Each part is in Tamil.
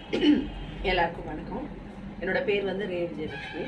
எல்லாருக்கும் வணக்கம் என்னோட பேர் வந்து ரே விஜயலட்சுமி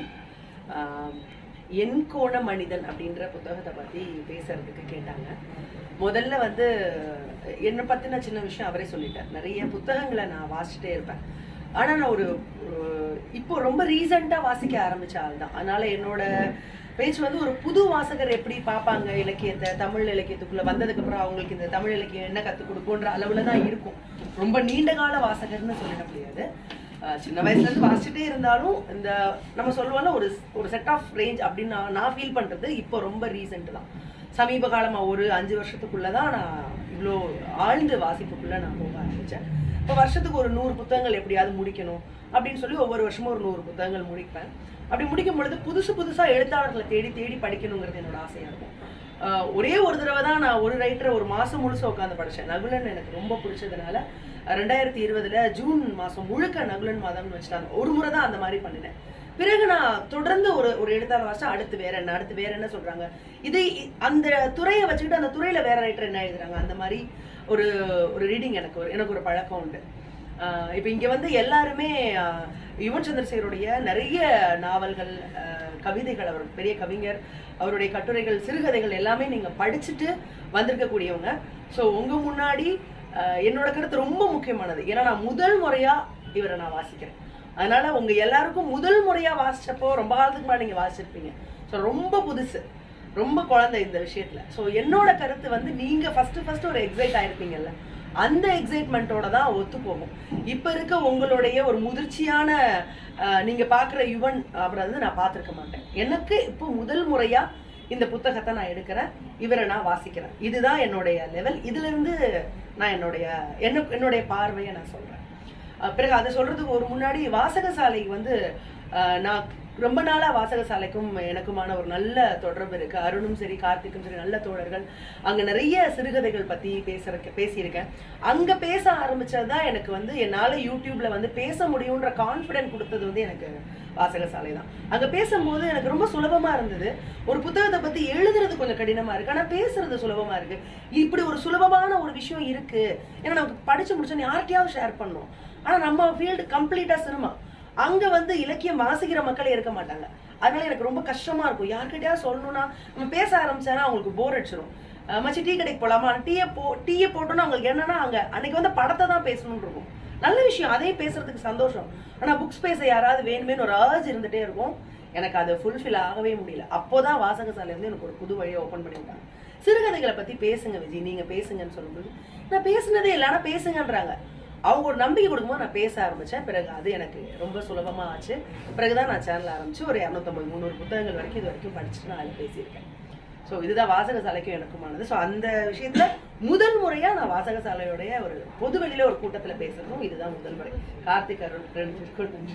ஆம், என் கோண மனிதன் அப்படின்ற புத்தகத்தை பற்றி பேசுறதுக்கு கேட்டாங்க முதல்ல வந்து என்னை பற்றின சின்ன விஷயம் அவரே சொல்லிட்டார் நிறைய புத்தகங்களை நான் வாசிச்சுட்டே இருப்பேன் ஆனால் நான் ஒரு ஒரு- இப்போ ரொம்ப ரீசெண்டாக வாசிக்க ஆரம்பிச்ச ஆள் தான் அதனால என்னோட பேச்சு வந்து ஒரு புது வாசகர் எப்படி பார்ப்பாங்க இலக்கியத்தை தமிழ் இலக்கியத்துக்குள்ள வந்ததுக்கு அப்புறம் அவங்களுக்கு இந்த தமிழ் இலக்கியம் என்ன கற்றுக் கொடுக்குன்ற அளவில் தான் இருக்கும் ரொம்ப நீண்ட கால வாசகர்னு சொல்லிட முடியாது அஹ் சின்ன வயசுல இருந்து வாசிச்சுட்டே இருந்தாலும் இந்த நம்ம சொல்லுவோம்ல ஒரு ஒரு செட் ஆஃப் ரேஞ்ச் அப்படின்னு நான் நான் ஃபீல் பண்றது இப்போ ரொம்ப ரீசெண்ட் தான் சமீப காலமா ஒரு அஞ்சு வருஷத்துக்குள்ள தான் நான் இவ்வளோ ஆழ்ந்து வாசிப்புக்குள்ள நான் போக ஆரம்பிச்சேன் இப்போ வருஷத்துக்கு ஒரு நூறு புத்தகங்கள் எப்படியாவது முடிக்கணும் அப்படின்னு சொல்லி ஒவ்வொரு வருஷமும் ஒரு நூறு புத்தகங்கள் முடிப்பேன் அப்படி முடிக்கும் பொழுது புதுசு புதுசா எழுத்தாளர்களை தேடி தேடி படிக்கணுங்கிறது என்னோட ஆசையா இருக்கும் ஆஹ் ஒரே ஒரு தடவை தான் நான் ஒரு ரைட்டரை ஒரு மாசம் முழுசு உட்காந்து படிச்சேன் நகுலன் எனக்கு ரொம்ப பிடிச்சதுனால ரெண்டாயிரத்தி இருபதுல ஜூன் மாசம் முழுக்க நகுலன் மாதம்னு வச்சுட்டாங்க ஒரு முறை தான் அந்த மாதிரி பண்ணினேன் பிறகு நான் தொடர்ந்து ஒரு ஒரு எழுத்தாளர் வாசிச்சா அடுத்து வேற என்ன அடுத்து வேற என்ன சொல்றாங்க இது அந்த துறையை வச்சுக்கிட்டு அந்த துறையில வேற ரைட்டர் என்ன எழுதுறாங்க அந்த மாதிரி ஒரு ஒரு ரீடிங் எனக்கு ஒரு எனக்கு ஒரு பழக்கம் உண்டு ஆஹ் இப்ப இங்க வந்து எல்லாருமே ஆஹ் யுவன் சந்திரசேகருடைய நிறைய நாவல்கள் ஆஹ் கவிதைகள் அவர் பெரிய கவிஞர் அவருடைய கட்டுரைகள் சிறுகதைகள் எல்லாமே நீங்க படிச்சுட்டு வந்திருக்கக்கூடியவங்க ஸோ உங்க முன்னாடி ஆஹ் என்னோட கருத்து ரொம்ப முக்கியமானது ஏன்னா நான் முதல் முறையா இவரை நான் வாசிக்கிறேன் அதனால உங்க எல்லாருக்கும் முதல் முறையா வாசிச்சப்போ ரொம்ப காலத்துக்கு முன்னாடி நீங்க வாசிச்சிருப்பீங்க ஸோ ரொம்ப புதுசு ரொம்ப குழந்தை இந்த விஷயத்துல ஸோ என்னோட கருத்து வந்து நீங்க ஃபர்ஸ்ட் ஃபர்ஸ்ட் ஒரு எக்ஸைட் ஆயிருப்பீங்கல்ல அந்த எக்ஸைட்மெண்ட்டோட தான் ஒத்து போகும் இப்ப இருக்க உங்களுடைய ஒரு முதிர்ச்சியான அஹ், நீங்க பாக்குற யுவன் அவரை வந்து நான் பார்த்திருக்க மாட்டேன் எனக்கு இப்போ முதல் முறையா இந்த புத்தகத்தை நான் எடுக்கிறேன் இவரை நான் வாசிக்கிறேன் இதுதான் என்னுடைய லெவல் இதுல இருந்து நான் என்னுடைய என்ன என்னுடைய பார்வையை நான் சொல்றேன் அஹ் பிறகு அதை சொல்றதுக்கு ஒரு முன்னாடி வாசகசாலை வந்து அஹ், நான் ரொம்ப நாளா வாசகசாலைக்கும் எனக்குமான ஒரு நல்ல தொடர்பு இருக்கு அருணும் சரி கார்த்திக்கும் சரி நல்ல தோழர்கள் அங்க நிறைய சிறுகதைகள் பத்தி பேசுறக்க பேசியிருக்கேன் அங்க பேச ஆரம்பிச்சதுதான் எனக்கு வந்து என்னால யூடியூப்ல வந்து பேச முடியும்ன்ற கான்பிடன்ட் கொடுத்தது வந்து எனக்கு வாசகசாலை தான் அங்க பேசும்போது எனக்கு ரொம்ப சுலபமா இருந்தது ஒரு புத்தகத்தை பத்தி எழுதுறது கொஞ்சம் கடினமா இருக்கு ஆனா பேசுறது சுலபமா இருக்கு இப்படி ஒரு சுலபமான ஒரு விஷயம் இருக்கு ஏன்னா நமக்கு படிச்சு முடிச்சோன்னு யார்கிட்டயாவது ஷேர் பண்ணணும் ஆனா நம்ம ஃபீல்டு கம்ப்ளீட்டா சினிமா அங்க வந்து இலக்கியம் வாசிக்கிற மக்களே இருக்க மாட்டாங்க அதனால எனக்கு ரொம்ப கஷ்டமா இருக்கும் யார்கிட்டயாவது சொல்லணும்னா நம்ம பேச ஆரம்பிச்சானா அவங்களுக்கு போர் அடிச்சிடும் அஹ் மச்சி டீ கடைக்கு போலாமா டீயை போ டீயை போட்டோன்னா அவங்களுக்கு என்னன்னா அங்க அன்னைக்கு வந்து படத்தை தான் பேசணும்னு இருக்கும் நல்ல விஷயம் அதையும் பேசுறதுக்கு சந்தோஷம் ஆனா புக்ஸ் பேச யாராவது வேணுமேன்னு ஒரு ஆர்ஜ் இருந்துட்டே இருக்கும் எனக்கு அது ஃபுல்ஃபில் ஆகவே முடியல அப்போதான் வாசகசாலை வந்து எனக்கு ஒரு புது வழியை ஓப்பன் பண்ணி விட்டாங்க சிறுகதைகளை பத்தி பேசுங்க விஜய் நீங்க பேசுங்கன்னு சொல்லும்போது நான் பேசுனதே இல்லை ஆனா பேசுங்கன்றாங்க அவங்க ஒரு நம்பிக்கை கொடுக்கும்போது நான் பேச ஆரம்பிச்சேன் பிறகு அது எனக்கு ரொம்ப சுலபமா ஆச்சு பிறகுதான் நான் சேனல் ஆரம்பிச்சு ஒரு இரநூத்தம்பது முந்நூறு புத்தகங்கள் வரைக்கும் இது வரைக்கும் படிச்சுட்டு நான் அதில் பேசியிருக்கேன் ஸோ இதுதான் வாசகசாலைக்கும் எனக்குமானது ஸோ அந்த விஷயத்துல முதல் முறையா நான் வாசகசாலையோடைய ஒரு பொது வெளியில ஒரு கூட்டத்துல பேசுறதும் இதுதான் முதல் முறை கார்த்திக் அருண் ரெண்டு பேருக்கும் நன்றி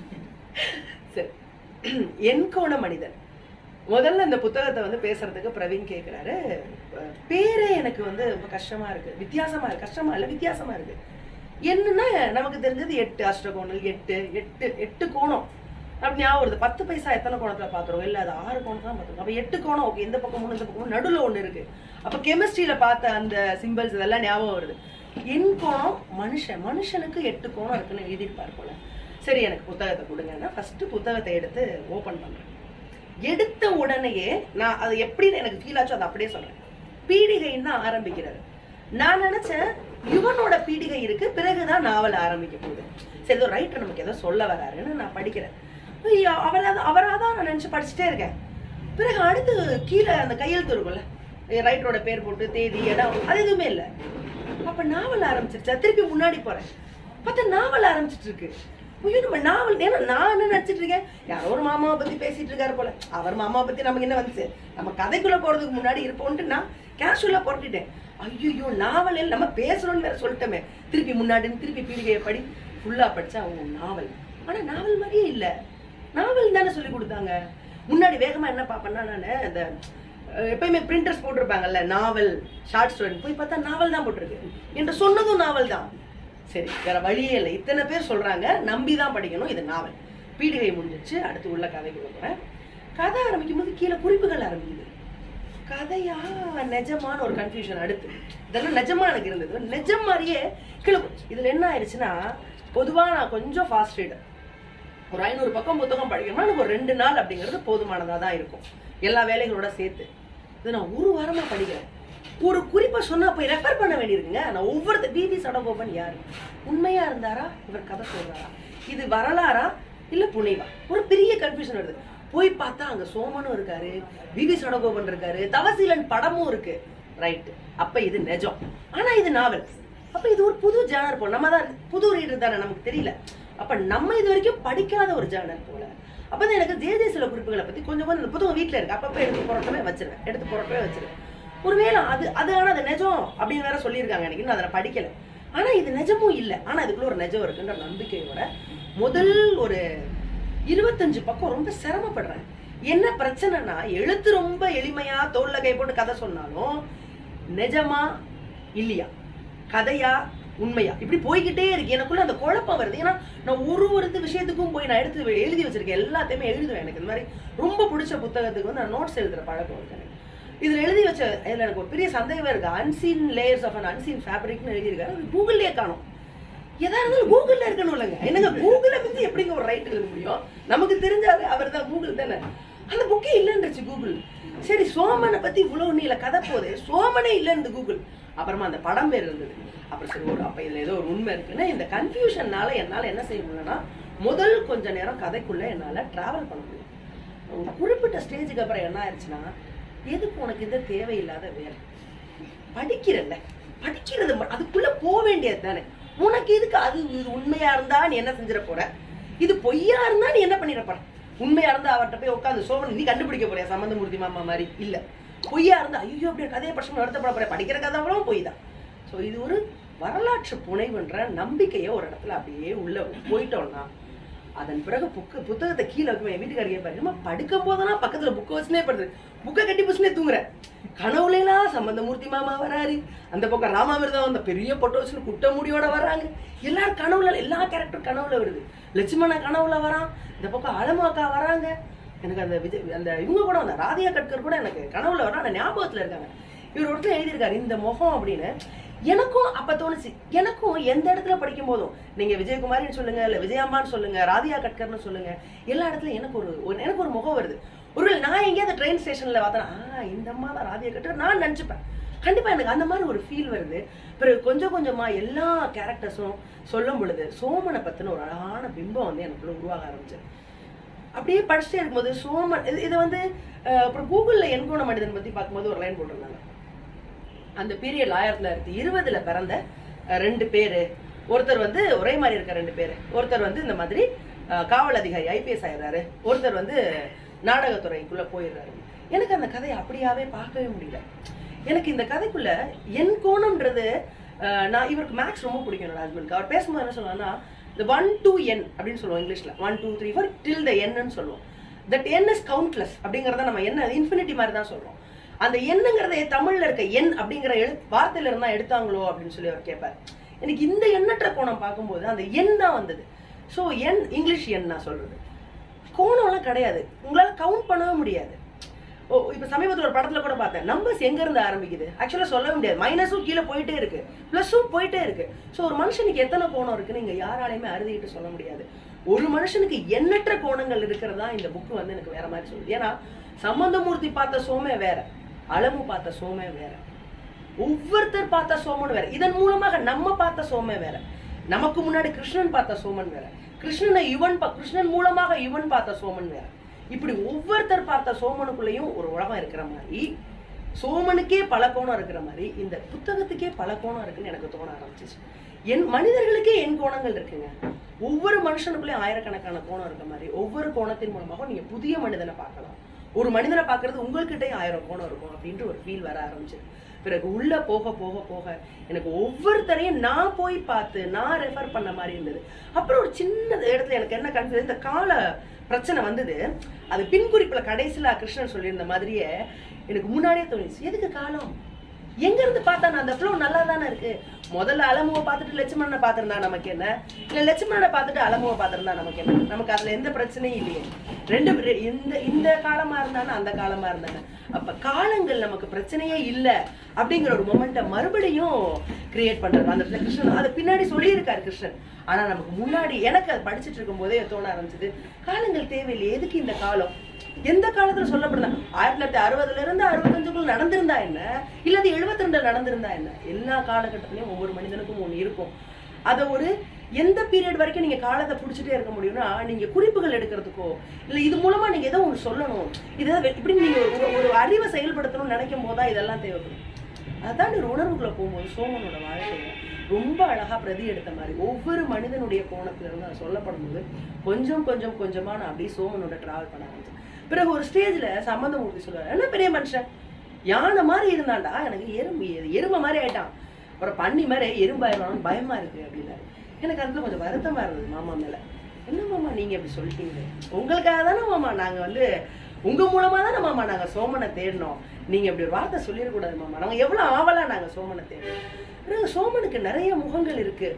சரி என் கோண மனிதன் முதல்ல இந்த புத்தகத்தை வந்து பேசுறதுக்கு பிரவீன் கேக்குறாரு அஹ் பேரே எனக்கு வந்து ரொம்ப கஷ்டமா இருக்கு வித்தியாசமா இருக்கு கஷ்டமா இல்ல வித்தியாசமா இருக்கு என்னன்னா நமக்கு தெரிஞ்சது எட்டு அஷ்டகோணல் எட்டு எட்டு எட்டு கோணம் அப்படி ஞாபகம் வருது பத்து பைசா எத்தனை கோணத்துல பாத்துறோம் இல்ல அது ஆறு கோணம் தான் பாத்துருக்கோம் அப்ப எட்டு கோணம் ஓகே இந்த பக்கம் மூணு இந்த பக்கம் மூணு, நடுவுல ஒண்ணு இருக்கு அப்ப கெமிஸ்ட்ரியில பார்த்த அந்த சிம்பிள்ஸ் இதெல்லாம் ஞாபகம் வருது என் கோணம் மனுஷன் மனுஷனுக்கு எட்டு கோணம் இருக்குன்னு எழுதியிருப்பார் போல சரி எனக்கு புத்தகத்தை கொடுங்கன்னா ஃபர்ஸ்ட் புத்தகத்தை எடுத்து ஓபன் பண்றேன் எடுத்த உடனேயே நான் அது எப்படின்னு எனக்கு ஃபீல் ஆச்சோ அதை அப்படியே சொல்றேன் பீடிகைன்னு தான் ஆரம்பிக்கிறாரு நான் நினைச்சேன் யுவனோட பீடிகை இருக்கு பிறகுதான் நாவல் ஆரம்பிக்க போகுது சரி ஏதோ ரைட்டர் நமக்கு ஏதோ சொல்ல வராருன்னு நான் படிக்கிறேன் ஐயோ, அவராதான் அவராதான் நான் நினைச்சு படிச்சுட்டே இருக்கேன் பிறகு அடுத்து கீழே அந்த கையெழுத்து இருக்கும்ல ரைட்டரோட பேர் போட்டு தேதி இடம் அது எதுவுமே இல்லை அப்ப நாவல் ஆரம்பிச்சிருச்சா திருப்பி முன்னாடி போறேன் பார்த்தா நாவல் ஆரம்பிச்சிட்டு இருக்கு ஐயோ நம்ம நாவல் ஏன்னா நான் என்ன நினைச்சிட்டு இருக்கேன் யாரோ ஒரு மாமாவை பத்தி பேசிட்டு இருக்காரு போல அவர் மாமாவை பத்தி நமக்கு என்ன வந்துச்சு நம்ம கதைக்குள்ள போறதுக்கு முன்னாடி இருப்போம்ட்டு நான் கேஷுவலா புரட்டிட்டேன் ஐயோ நாவல் இல்ல, நம்ம பேசணும்னு வேற சொல்லிட்டோமே திருப்பி முன்னாடி திருப்பி பீடிகையை படி ஃபுல்லா படிச்சா அவங்க நாவல் ஆனா நாவல் மாதிரியே இல்ல நாவல் தானே சொல்லி கொடுத்தாங்க முன்னாடி வேகமா என்ன பாப்பேன்னா நான் அந்த அஹ், எப்பயுமே பிரிண்டர்ஸ் போட்டிருப்பாங்கல்ல நாவல் ஷார்ட் ஸ்டோரி போய் பார்த்தா நாவல் தான் போட்டிருக்கு என்று சொன்னதும் நாவல் தான் சரி வேற வழியே இல்லை இத்தனை பேர் சொல்றாங்க நம்பி தான் படிக்கணும் இது நாவல் பீடிகை முடிஞ்சிச்சு அடுத்து உள்ள கதைக்குள்ள போறேன் கதை ஆரம்பிக்கும் போது கீழே குறிப்புகள் ஆரம்பிக்குது கதையா நிஜமான ஒரு கன்ஃபியூஷன் அடுத்து இதெல்லாம் நிஜமா எனக்கு இருந்தது நிஜம் மாதிரியே கீழே போச்சு இதுல என்ன ஆயிடுச்சுன்னா பொதுவா நான் கொஞ்சம் ஃபாஸ்ட் ரீடர் ஒரு ஐநூறு பக்கம் புத்தகம் படிக்கணும்னா எனக்கு ஒரு ரெண்டு நாள் அப்படிங்கிறது போதுமானதா தான் இருக்கும் எல்லா வேலைகளோட சேர்த்து இது நான் ஒரு வாரமா படிக்கிறேன் ஒரு குறிப்பா சொன்னா போய் ரெஃபர் பண்ண வேண்டியிருக்குங்க நான் ஒவ்வொருத்த பிபி சடகோபன் யாரு உண்மையா இருந்தாரா இவர் கதை சொல்றாரா இது வரலாறா இல்ல புனைவா ஒரு பெரிய கன்ஃபியூஷன் வருது போய் பார்த்தா அங்க சோமனும் இருக்காரு பிபி சடகோபன் இருக்காரு தவசீலன் படமும் இருக்கு ரைட் அப்ப இது நிஜம் ஆனா இது நாவல் அப்ப இது ஒரு புது ஜானர் போல நம்ம தான் புது ரீடர் தானே நமக்கு தெரியல அப்ப நம்ம இது வரைக்கும் படிக்காத ஒரு ஜானர் போல அப்பதான் எனக்கு ஜே ஜே சில குறிப்புகளை பத்தி கொஞ்சம் கொஞ்சம் இந்த புத்தகம் வீட்டுல இருக்கு அப்பப்ப எடுத்து புரட்டவே வச்சிருவேன் எடுத்து புரட்டவே வச்சிருவேன் ஒருவேளை அது அது ஆனா அது நிஜம் அப்படின்னு வேற சொல்லியிருக்காங்க எனக்கு இன்னும் அதை நான் படிக்கல ஆனா இது நிஜமும் இல்ல ஆனா இதுக்குள்ள ஒரு நிஜம் இருக்குன்ற நம்பிக்கையோட முதல் ஒரு இருபத்தஞ்சு பக்கம் ரொம்ப சிரமப்படுறேன் என்ன பிரச்சனைனா எழுத்து ரொம்ப எளிமையா தோல்ல கை போட்டு கதை சொன்னாலும் நிஜமா இல்லையா கதையா உண்மையா இப்படி போய்கிட்டே இருக்கு எனக்குள்ள அந்த குழப்பம் வருது ஏன்னா நான் ஒரு ஒரு விஷயத்துக்கும் போய் நான் எடுத்து எழுதி வச்சிருக்கேன் எல்லாத்தையுமே எழுதுவேன் எனக்கு இந்த மாதிரி ரொம்ப பிடிச்ச புத்தகத்துக்கு வந்து நான் நோட்ஸ் எழுதுற பழக்கம் இருக்கு எனக்கு இதுல எழுதி வச்ச இதுல எனக்கு ஒரு பெரிய சந்தேகம் இருக்கு unseen layers of an unseen ஃபேப்ரிக்னு எழுதியிருக்காரு அது கூகுள்லயே காணும் எதா இருந்தாலும் கூகுள்ல இருக்கணும் இல்லைங்க என்னங்க கூகுளை பத்தி எப்படிங்க ஒரு ரைட் எழுத முடியும் நமக்கு தெரிஞ்சாரு அவர் தான் கூகுள் தானே அந்த புக்கே இல்லைன்றுச்சு கூகுள் சரி சோமனை பத்தி இவ்வளவு நீல கதை போதே சோமனே இல்லைன்னு கூகுள் அப்புறமா அந்த படம் பேர் இருந்தது அப்புறம் சரி ஒரு அப்ப இதுல ஏதோ ஒரு உண்மை இருக்குன்னா இந்த கன்ஃபியூஷன்னால என்னால என்ன செய்ய முடியலன்னா முதல் கொஞ்ச நேரம் கதைக்குள்ள என்னால டிராவல் பண்ண முடியும் ஒரு குறிப்பிட்ட ஸ்டேஜுக்கு அப்புறம் என்ன ஆயிடுச்சுன்னா எதுக்கு உனக்கு இந்த தேவையில்லாத வேலை படிக்கிறல்ல படிக்கிறது ம- அதுக்குள்ள போக வேண்டியது தானே உனக்கு எதுக்கு அது இது உண்மையா இருந்தா நீ என்ன செஞ்சிட போற இது பொய்யா இருந்தா நீ என்ன பண்ணிட போற உண்மையா இருந்தா அவர்கிட்ட போய் உட்காந்து சோமன் நீ கண்டுபிடிக்க போறியா சம்பந்தமூர்த்தி மாமா மாதிரி இல்ல பொய்யா இருந்தா ஐயோ அப்படியே கதையை பட்சம் நடத்தப்பட போற படிக்கிற கதை அவ்வளோ பொய் தான் ஸோ இது ஒரு வரலாற்று புனைவுன்ற நம்பிக்கையை ஒரு இடத்துல அப்படியே உள்ள போயிட்டோம்னா அதன் பிறகு புக்கு புத்தகத்தை கீழே வைக்கும் என் வீட்டுக்காரர் கேட்பாரு நம்ம படுக்கும் போதெல்லாம் பக்கத்துல புக்கை வச்சுனே படுது புக்கை கட்டி புச்சுனே தூங்குறேன் கனவுலாம் சம்பந்தமூர்த்தி மாமா வராரு அந்த பக்கம் ராமாமிர்தம் அந்த பெரிய பொட்டோ வச்சுன்னு குட்ட முடியோட வர்றாங்க எல்லாரும் கனவுல எல்லா கேரக்டர் கனவுல வருது லட்சுமணன் கனவுல வரான் இந்த பக்கம் அலமாக்கா வராங்க எனக்கு அந்த விஜய் அந்த இவங்க கூட அந்த ராதியா கட்கர் கூட எனக்கு கனவுல வரான் அந்த ஞாபகத்துல இருக்காங்க இவர் ஒருத்தர் எழுதியிருக்காரு இந்த முகம் அப்படின்னு எனக்கும் அப்ப தோணுச்சு எனக்கும் எந்த இடத்துல படிக்கும் போதும் நீங்க விஜயகுமாரின்னு சொல்லுங்க இல்ல விஜயாம்பான்னு சொல்லுங்க ராதியா கட்கர்னு சொல்லுங்க எல்லா இடத்துலயும் எனக்கு ஒரு ஒரு- எனக்கு ஒரு முகம் வருது ஒருவேளை நான் எங்கேயாவது ட்ரெயின் ஸ்டேஷன்ல பார்த்தேன் ஆ இந்த அம்மா தான் ராதியா கட்கர் நான் நினைச்சுப்பேன் கண்டிப்பா எனக்கு அந்த மாதிரி ஒரு ஃபீல் வருது பிறகு கொஞ்சம் கொஞ்சமா எல்லா கேரக்டர்ஸும் சொல்லும் பொழுது சோமனை பத்தின ஒரு அழகான பிம்பம் வந்து எனக்குள்ள உருவாக ஆரம்பிச்சு அப்படியே படிச்சுட்டே இருக்கும்போது சோமன் இது இது வந்து அஹ், அப்புறம் கூகுள்ல எண்கோண மனிதன் பத்தி பார்க்கும்போது ஒரு லைன் போட்டிருந்தாங்க அந்த பீரியட் ஆயிரத்தி தொள்ளாயிரத்தி இருபதுல பிறந்த அஹ், ரெண்டு பேரு ஒருத்தர் வந்து ஒரே மாதிரி இருக்க ரெண்டு பேரு ஒருத்தர் வந்து இந்த மாதிரி அஹ், காவல் அதிகாரி ஐபிஎஸ் ஆயிடுறாரு ஒருத்தர் வந்து நாடகத்துறைக்குள்ள போயிடுறாரு எனக்கு அந்த கதையை அப்படியாவே பார்க்கவே முடியல எனக்கு இந்த கதைக்குள்ள என் கோணம்ன்றது அஹ், நான் இவருக்கு மேக்ஸ் ரொம்ப பிடிக்கும் என்னோட ஹஸ்பண்ட்க்கு அவர் பேசும்போது என்ன சொல்லுவாங்கன்னா இந்த ஒன் டூ என் அப்படின்னு சொல்லுவோம் இங்கிலீஷ்ல one two three four till the என்னு சொல்லுவோம் தட் என் இஸ் கவுண்ட்லெஸ் அப்படிங்கறத நம்ம என்ன இன்ஃபினிட்டி மாதிரி தான் சொல்றோம் அந்த எண்ணுங்கிறத தமிழ்ல இருக்க எண் அப்படிங்கிற எழு வார்த்தையில இருந்தா எடுத்தாங்களோ அப்படின்னு சொல்லி அவர் கேட்பார் எனக்கு இந்த எண்ணற்ற கோணம் பார்க்கும்போது அந்த எண் தான் வந்தது ஸோ எண் இங்கிலீஷ் எண் நான் சொல்றது கோணம்லாம் கிடையாது உங்களால கவுண்ட் பண்ணவே முடியாது ஓ இப்போ சமீபத்தில் ஒரு படத்துல கூட பார்த்தேன் நம்பர்ஸ் எங்க இருந்து ஆரம்பிக்குது ஆக்சுவலா சொல்லவே முடியாது மைனஸும் கீழே போயிட்டே இருக்கு ப்ளஸும் போயிட்டே இருக்கு ஸோ ஒரு மனுஷனுக்கு எத்தனை கோணம் இருக்குன்னு இங்க யாராலையுமே அறுதிட்டு சொல்ல முடியாது ஒரு மனுஷனுக்கு எண்ணற்ற கோணங்கள் இருக்கிறதா இந்த புக்கு வந்து எனக்கு வேற மாதிரி சொல்லுது ஏன்னா சம்பந்தமூர்த்தி பார்த்த சோமே வேற அளவு பார்த்த சோமே வேற ஒவ்வொருத்தர் பார்த்த சோமன் வேற இதன் மூலமாக நம்ம பார்த்த சோமே வேற நமக்கு முன்னாடி கிருஷ்ணன் பார்த்த சோமன் வேற கிருஷ்ணனை யுவன் பா- கிருஷ்ணன் மூலமாக யுவன் பார்த்த சோமன் வேற இப்படி ஒவ்வொருத்தர் பார்த்த சோமனுக்குள்ளேயும் ஒரு உலகம் இருக்கிற மாதிரி சோமனுக்கே பல கோணம் இருக்கிற மாதிரி இந்த புத்தகத்துக்கே பல கோணம் இருக்குன்னு எனக்கு தோண ஆரம்பிச்சிச்சு என் மனிதர்களுக்கே என் கோணங்கள் இருக்குங்க ஒவ்வொரு மனுஷனுக்குள்ளேயும் ஆயிரக்கணக்கான கோணம் இருக்க மாதிரி ஒவ்வொரு கோணத்தின் மூலமாக நீங்க புதிய மனிதனை பார்க்கலாம் ஒரு மனிதனை பார்க்கறது உங்கள்கிட்டயும் ஆயிரம் கோணம் இருக்கும் அப்படின்ற ஒரு ஃபீல் வர ஆரம்பிச்சு பிறகு உள்ள போக போக போக எனக்கு ஒவ்வொருத்தரையும் நான் போய் பார்த்து நான் ரெஃபர் பண்ண மாதிரி இருந்தது அப்புறம் ஒரு சின்ன இடத்துல எனக்கு என்ன கன்ஃபியூஸ் இந்த கால பிரச்சனை வந்தது அது பின்குறிப்புல கடைசியில கிருஷ்ணன் சொல்லியிருந்த மாதிரியே எனக்கு முன்னாடியே தோணுச்சு எதுக்கு காலம் எங்க இருந்து பார்த்தா நான் அந்த ஃப்ளோ நல்லா தானே இருக்கு முதல்ல அலமுவை பார்த்துட்டு லட்சுமணனை பார்த்திருந்தா நமக்கு என்ன இல்ல லட்சுமணனை பார்த்துட்டு அலமுவை பார்த்திருந்தா நமக்கு என்ன நமக்கு அதுல எந்த பிரச்சனையும் இல்லையே ரெண்டு ரெ- இந்த இந்த காலமா இருந்தானே அந்த காலமா இருந்தானே அப்ப காலங்கள் நமக்கு பிரச்சனையே இல்ல அப்படிங்கிற ஒரு மொமெண்ட்டை மறுபடியும் கிரியேட் பண்றாரு அந்த இடத்துல கிருஷ்ணன் அதை பின்னாடி சொல்லியிருக்காரு கிருஷ்ணன் ஆனா நமக்கு முன்னாடி எனக்கு அது படிச்சுட்டு இருக்கும் போதே தோண ஆரம்பிச்சது காலங்கள் தேவையில்லை எதுக்கு இந்த காலம் எந்த காலத்துல சொல்லப்படல ஆயிரத்தி தொள்ளாயிரத்தி அறுபதுல இருந்து அறுபத்தஞ்சுக்குள்ள நடந்திருந்தா என்ன இல்ல அது எழுபத்தி ரெண்டுல நடந்திருந்தா என்ன எல்லா காலகட்டத்திலயும் ஒவ்வொரு மனிதனுக்கும் ஒண்ணு இருக்கும் அதை ஒரு எந்த பீரியட் வரைக்கும் நீங்க காலத்தை பிடிச்சிட்டே இருக்க முடியும்னா நீங்க குறிப்புகள் எடுக்கிறதுக்கோ இல்ல இது மூலமா நீங்க ஏதோ ஒன்று சொல்லணும் இதை இப்படி நீங்க ஒரு ஒரு அறிவை செயல்படுத்தணும்னு நினைக்கும் போதுதான் இதெல்லாம் தேவைப்படும் அதான் ஒரு உணர்வுக்குள்ள போகும்போது சோமனோட வாழ்க்கையில ரொம்ப அழகா பிரதி எடுத்த மாதிரி ஒவ்வொரு மனிதனுடைய கோணத்துல இருந்து அது சொல்லப்படும் போது கொஞ்சம் கொஞ்சம் கொஞ்சமா நான் அப்படியே சோமனோட டிராவல் பண்ண ஆரம்பிச்சேன் பிறகு ஒரு ஸ்டேஜ்ல சம்பந்தமூர்த்தி சொல்லுவாரு என்ன பெரிய மனுஷன் யானை மாதிரி இருந்தான்டா எனக்கு எறும்பு எருமை மாதிரி ஆயிட்டான் அப்புறம் பண்ணி மாதிரி எறும்பாயிரணும் பயமா இருக்கு அப்படின்னாரு எனக்கு அதுல கொஞ்சம் வருத்தமா இருந்தது மாமா மேல என்ன மாமா நீங்க இப்படி சொல்லிட்டீங்க உங்களுக்காக தானே மாமா நாங்க வந்து உங்க மூலமா தானே மாமா நாங்க சோமனை தேடினோம் நீங்க இப்படி ஒரு வார்த்தை சொல்லிடக்கூடாது மாமா நாங்க எவ்வளவு ஆவலா நாங்க சோமனை தேடினோம் பிறகு சோமனுக்கு நிறைய முகங்கள் இருக்கு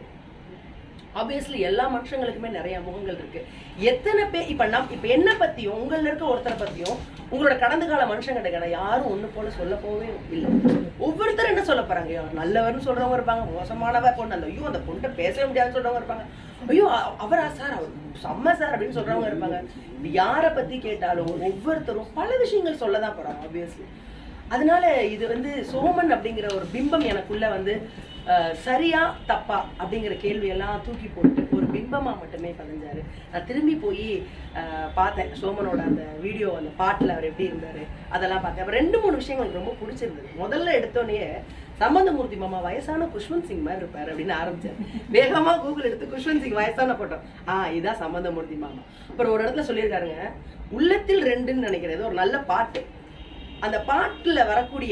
ஆப்வியஸ்லி எல்லா மனுஷங்களுக்குமே நிறைய முகங்கள் இருக்கு எத்தனை பேர் இப்ப நம் இப்ப என்ன பத்தியும் உங்கள இருக்க ஒருத்தரை பத்தியும் உங்களோட கடந்த கால மனுஷங்கிட்ட கிடையாது யாரும் ஒண்ணு போல சொல்ல போவே இல்லை ஒவ்வொருத்தரும் என்ன சொல்ல போறாங்க ஐயோ, நல்லவர்னு சொல்றவங்க இருப்பாங்க மோசமானவ பொண்ணு அந்த ஐயோ அந்த பொண்ணை பேசவே முடியாதுன்னு சொல்றவங்க இருப்பாங்க ஐயோ அ- அவரா சார் அவர் செம்ம சார் அப்படின்னு சொல்றவங்க இருப்பாங்க இப்படி யாரை பத்தி கேட்டாலும் ஒவ்வொருத்தரும் பல விஷயங்கள் சொல்லதான் போறாங்க ஆப்வியஸ்லி அதனால இது வந்து சோமன் அப்படிங்கிற ஒரு பிம்பம் எனக்குள்ள வந்து அஹ், சரியா தப்பா அப்படிங்கிற கேள்வியெல்லாம் தூக்கி போட்டு ஒரு பிம்பமா மட்டுமே பதிஞ்சாரு நான் திரும்பி போய் பார்த்தேன் சோமனோட அந்த வீடியோ அந்த பாட்டுல அவர் எப்படி இருந்தாரு அதெல்லாம் பார்த்தேன் அப்ப ரெண்டு மூணு விஷயங்கள் எனக்கு ரொம்ப பிடிச்சிருந்தது முதல்ல எடுத்தோடனே சம்பந்தமூர்த்தி மாமா வயசான குஷ்வந்த் சிங் மாதிரி இருப்பாரு அப்படின்னு ஆரம்பிச்சாரு வேகமா கூகுள் எடுத்து குஷ்வந்த் சிங் வயசான போட்டோம் ஆ இதான் சம்பந்தமூர்த்தி மாமா அப்புறம் ஒரு இடத்துல சொல்லியிருக்காருங்க உள்ளத்தில் ரெண்டுன்னு நினைக்கிறேன் ஏதோ ஒரு நல்ல பாட்டு அந்த பாட்டுல வரக்கூடிய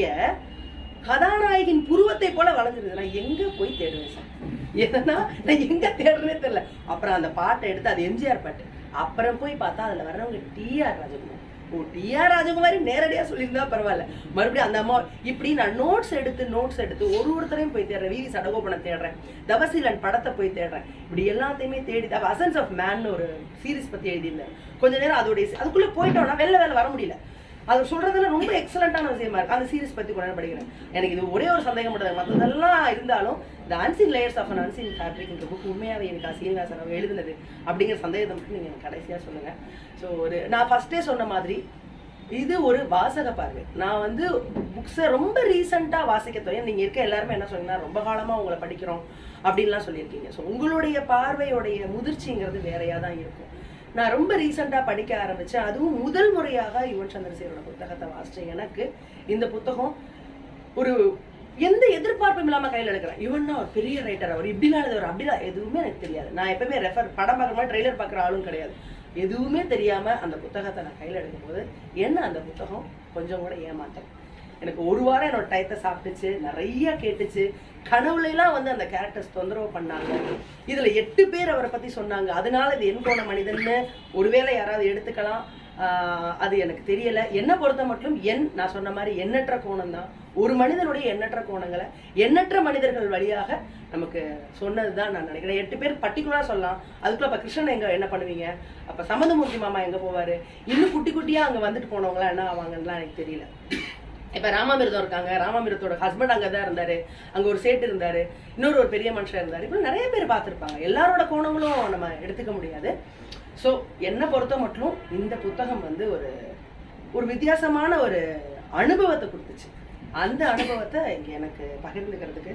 கதாநாயகின் புருவத்தை போல வளைஞ்சிருது நான் எங்க போய் தேடுவேன் சார் எதனா நான் எங்க தேடுறேனே தெரியல அப்புறம் அந்த பாட்டை எடுத்து அது எம்ஜிஆர் பாட்டு அப்புறம் போய் பார்த்தா அதுல வர்றவங்க டிஆர் ராஜகுமார் ஓ டிஆர் ராஜகுமாரி நேரடியா சொல்லியிருந்தா பரவாயில்ல மறுபடியும் அந்த அம்மா இப்படி நான் நோட்ஸ் எடுத்து நோட்ஸ் எடுத்து ஒரு ஒருத்தரையும் போய் தேடுறேன் வீதி சடகோபனை தேடுறேன் தவசீலன் படத்தை போய் தேடுறேன் இப்படி எல்லாத்தையுமே தேடி அசன்ஸ் ஆஃப் மேன் ஒரு சீரிஸ் பத்தி எழுதியிருந்தேன் கொஞ்ச நேரம் அதோடைய அதுக்குள்ள போயிட்டோம்னா வெளில வெளில வர முடியல அது சொல்றதுல ரொம்ப எக்ஸலண்டான விஷயமா இருக்கு அந்த சீரிஸ் பத்தி கூட நான் படிக்கிறேன் எனக்கு இது ஒரே ஒரு சந்தேகம் மட்டும் மற்றதெல்லாம் இருந்தாலும் இந்த unseen layers of an unseen ஃபேப்ரிக்ன்ற புக் உண்மையாவே எனக்கு சீனிவாசன் அவர் எழுதுனது அப்படிங்கிற சந்தேகத்தை மட்டும் நீங்க எனக்கு கடைசியா சொல்லுங்க ஸோ ஒரு நான் ஃபர்ஸ்டே சொன்ன மாதிரி இது ஒரு வாசக பார்வை நான் வந்து புக்ஸை ரொம்ப ரீசெண்டா வாசிக்க தொடங்கி நீங்க இருக்க எல்லாருமே என்ன சொன்னீங்கன்னா ரொம்ப காலமா உங்களை படிக்கிறோம் அப்படின்லாம் சொல்லியிருக்கீங்க ஸோ உங்களுடைய பார்வையோடைய முதிர்ச்சிங்கிறது வேறையா தான் இருக்கும் நான் ரொம்ப ரீசெண்டா படிக்க ஆரம்பிச்சேன் அதுவும் முதல் முறையாக யுவன் சந்திரசேகரோட புத்தகத்தை வாசிச்சேன் எனக்கு இந்த புத்தகம் ஒரு எந்த எதிர்பார்ப்பும் இல்லாம கையில எடுக்கிறேன் இவன்னா ஒரு பெரிய ரைட்டர் அவர் இப்படிலாம் எழுதுவார் அப்படிலாம் எதுவுமே எனக்கு தெரியாது நான் எப்பவுமே ரெஃபர் படம் பார்க்குற மாதிரி ட்ரெய்லர் பார்க்குற ஆளும் கிடையாது எதுவுமே தெரியாம அந்த புத்தகத்தை நான் கையில எடுக்கும்போது என்ன அந்த புத்தகம் கொஞ்சம் கூட ஏமாத்தம் எனக்கு ஒரு வாரம் என்னோட டயத்தை சாப்பிட்டுச்சு நிறைய கேட்டுச்சு கனவுல எல்லாம் வந்து அந்த கேரக்டர்ஸ் தொந்தரவு பண்ணாங்க இதுல எட்டு பேர் அவரை பத்தி சொன்னாங்க அதனால இது என் கோண மனிதன்னு ஒருவேளை யாராவது எடுத்துக்கலாம் ஆஹ் அது எனக்கு தெரியல என்ன பொறுத்த மட்டும் என் நான் சொன்ன மாதிரி எண்ணற்ற கோணம் தான் ஒரு மனிதனுடைய எண்ணற்ற கோணங்களை எண்ணற்ற மனிதர்கள் வழியாக நமக்கு சொன்னதுதான் நான் நினைக்கிறேன் எட்டு பேர் பர்டிகுலரா சொல்லலாம் அதுக்குள்ள அப்ப கிருஷ்ணன் எங்க என்ன பண்ணுவீங்க அப்ப சம்மந்தமூர்த்தி மாமா எங்க போவாரு இன்னும் குட்டி குட்டியா அங்க வந்துட்டு போனவங்களா என்ன ஆவாங்கன்னுலாம் எனக்கு தெரியல இப்ப ராமாமிர்தம் இருக்காங்க ராமாமிர்தத்தோட ஹஸ்பண்ட் அங்கதான் இருந்தாரு அங்க ஒரு சேட்டு இருந்தாரு இன்னொரு ஒரு பெரிய மனுஷன் இருந்தாரு இப்படி நிறைய பேர் பார்த்திருப்பாங்க எல்லாரோட கோணங்களும் நம்ம எடுத்துக்க முடியாது சோ என்ன பொறுத்த மட்டும் இந்த புத்தகம் வந்து ஒரு ஒரு வித்தியாசமான ஒரு அனுபவத்தை கொடுத்துச்சு அந்த அனுபவத்தை இங்க எனக்கு பகிர்ந்துக்கிறதுக்கு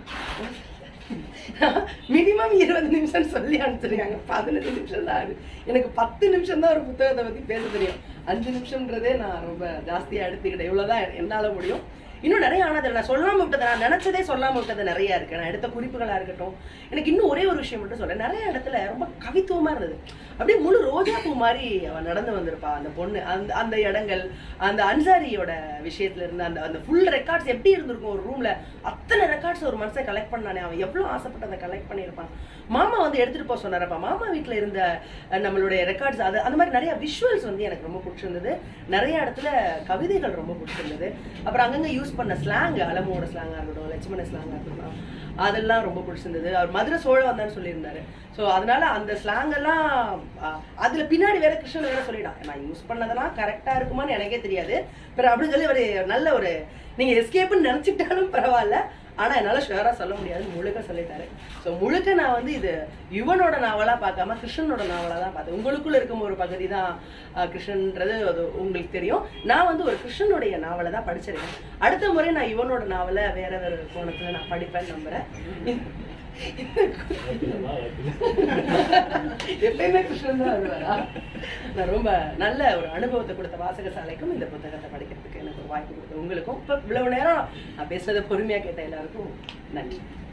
மினிமம் இருபது நிமிஷம் சொல்லி அனுப்பிச்சிருக்காங்க பதினஞ்சு நிமிஷம் தான் ஆகுது எனக்கு பத்து நிமிஷம் தான் ஒரு புத்தகத்தை பத்தி பேச தெரியும் அஞ்சு நிமிஷம்ன்றதே நான் ரொம்ப ஜாஸ்தியா எடுத்துக்கிட்டேன் இவ்வளவுதான் என்னால முடியும் இன்னும் நிறைய ஆனது நான் சொல்லாம விட்டது நான் நினைச்சதே சொல்லாம விட்டது நிறைய இருக்கு நான் எடுத்த குறிப்புகளா இருக்கட்டும் எனக்கு இன்னும் ஒரே ஒரு விஷயம் மட்டும் சொல்றேன் நிறைய இடத்துல ரொம்ப கவித்துவமா இருந்தது அப்படியே முழு ரோஜா பூ மாதிரி அவன் நடந்து வந்திருப்பா அந்த பொண்ணு அந்த அந்த இடங்கள் அந்த அன்சாரியோட விஷயத்துல இருந்து அந்த அந்த ஃபுல் ரெக்கார்ட்ஸ் எப்படி இருந்திருக்கும் ஒரு ரூம்ல அத்தனை ரெக்கார்ட்ஸ் ஒரு மனுஷன் கலெக்ட் பண்ணானே அவன் எவ்வளவு ஆசைப்பட்டு அதை கலெக்ட் பண்ணியிருப்பான் மாமா வந்து எடுத்துட்டு போக சொன்னாரப்பா மாமா வீட்ல இருந்த அஹ், நம்மளுடைய ரெக்கார்ட்ஸ் அது அந்த மாதிரி நிறைய விஷுவல்ஸ் வந்து எனக்கு ரொம்ப பிடிச்சிருந்தது நிறைய இடத்துல கவிதைகள் ரொம்ப பிடிச்சிருந்தது அப்புறம் அங்கங்க யூஸ் யூஸ் பண்ண ஸ்லாங் அலமோட ஸ்லாங்காக இருக்கட்டும் லட்சுமண ஸ்லாங்காக இருக்கட்டும் அதெல்லாம் ரொம்ப பிடிச்சிருந்தது அவர் மதுரை சோழ வந்தான்னு சொல்லியிருந்தாரு ஸோ அதனால அந்த ஸ்லாங் எல்லாம் அஹ், அதுல பின்னாடி வேற கிருஷ்ணன் வேற சொல்லிட்டான் நான் யூஸ் பண்ணதெல்லாம் கரெக்டா இருக்குமான்னு எனக்கே தெரியாது பிறகு அப்படின்னு சொல்லி ஒரு நல்ல ஒரு நீங்க எஸ்கேப்னு நினைச்சுக்கிட்டாலும் பரவாயில்ல ஆனா என்னால ஷுவரா சொல்ல முடியாது முழுக்க சொல்லிட்டாரு ஸோ முழுக்க நான் வந்து இது யுவனோட நாவலா பார்க்காம கிருஷ்ணனோட நாவலா தான் பார்த்தேன் உங்களுக்குள்ள இருக்கும் ஒரு பகுதி தான் அஹ், கிருஷ்ணன்றது அது உங்களுக்கு தெரியும் நான் வந்து ஒரு கிருஷ்ணனுடைய நாவலை தான் படிச்சிருக்கேன் அடுத்த முறை நான் யுவனோட நாவலை வேற வேற கோணத்துல நான் படிப்பேன்னு நம்புறேன் எப்பயுமே கிருஷ்ணன் தான் வருவாரா நான் ரொம்ப நல்ல ஒரு அனுபவத்தை கொடுத்த வாசகசாலைக்கும் இந்த புத்தகத்தை படிக்கிறதுக்கு எனக்கு ஒரு வாய்ப்பு கொடுத்த உங்களுக்கும் இப்போ இவ்வளவு நேரம் நான் பேசுறதை பொறுமையா கேட்ட எல்லாருக்கும் நன்றி